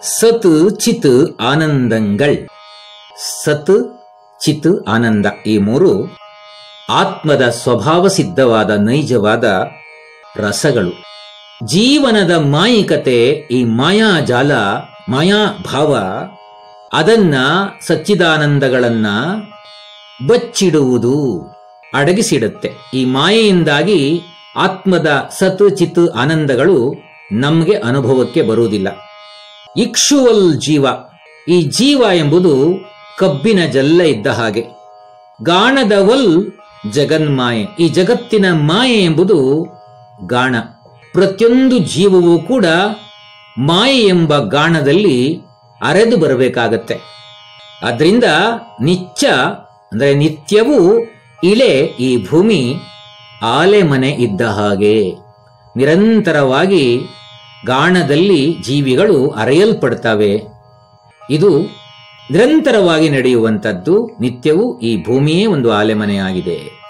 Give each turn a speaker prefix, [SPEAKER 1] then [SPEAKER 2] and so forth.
[SPEAKER 1] ಸತ್ ಚಿತ್ ಆನಂದಂಗಳ್ ಸತ್ ಚಿತ್ ಆನಂದ ಈ ಮೂರು ಆತ್ಮದ ಸ್ವಭಾವ ಸಿದ್ಧವಾದ ನೈಜವಾದ ರಸಗಳು ಜೀವನದ ಮಾಯಿಕತೆ ಈ ಮಾಯಾಜಾಲ ಮಾಯಾಭಾವ ಅದನ್ನ ಸಚ್ಚಿದಾನಂದಗಳನ್ನ ಬಚ್ಚಿಡುವುದು ಅಡಗಿಸಿಡುತ್ತೆ ಈ ಮಾಯೆಯಿಂದಾಗಿ ಆತ್ಮದ ಸತ್ ಚಿತ್ ಆನಂದಗಳು ನಮಗೆ ಅನುಭವಕ್ಕೆ ಬರುವುದಿಲ್ಲ ಇಕ್ಷುವಲ್ ಜೀವ ಈ ಜೀವ ಎಂಬುದು ಕಬ್ಬಿನ ಜಲ್ಲ ಇದ್ದ ಹಾಗೆ ಗಾಣದವಲ್ ಜಗನ್ಮಾಯೆ ಈ ಜಗತ್ತಿನ ಮಾಯೆ ಎಂಬುದು ಗಾಣ ಪ್ರತಿಯೊಂದು ಜೀವವೂ ಕೂಡ ಮಾಯೆ ಎಂಬ ಗಾಣದಲ್ಲಿ ಅರೆದು ಬರಬೇಕಾಗತ್ತೆ ಅದರಿಂದ ನಿತ್ಯ ಅಂದರೆ ನಿತ್ಯವೂ ಇಳೆ ಈ ಭೂಮಿ ಆಲೆ ಮನೆ ಇದ್ದ ಹಾಗೆ ನಿರಂತರವಾಗಿ ಗಾಣದಲ್ಲಿ ಜೀವಿಗಳು ಅರೆಯಲ್ಪಡ್ತವೆ ಇದು ನಿರಂತರವಾಗಿ ನಡೆಯುವಂಥದ್ದು ನಿತ್ಯವೂ ಈ ಭೂಮಿಯೇ ಒಂದು ಆಲೆಮನೆಯಾಗಿದೆ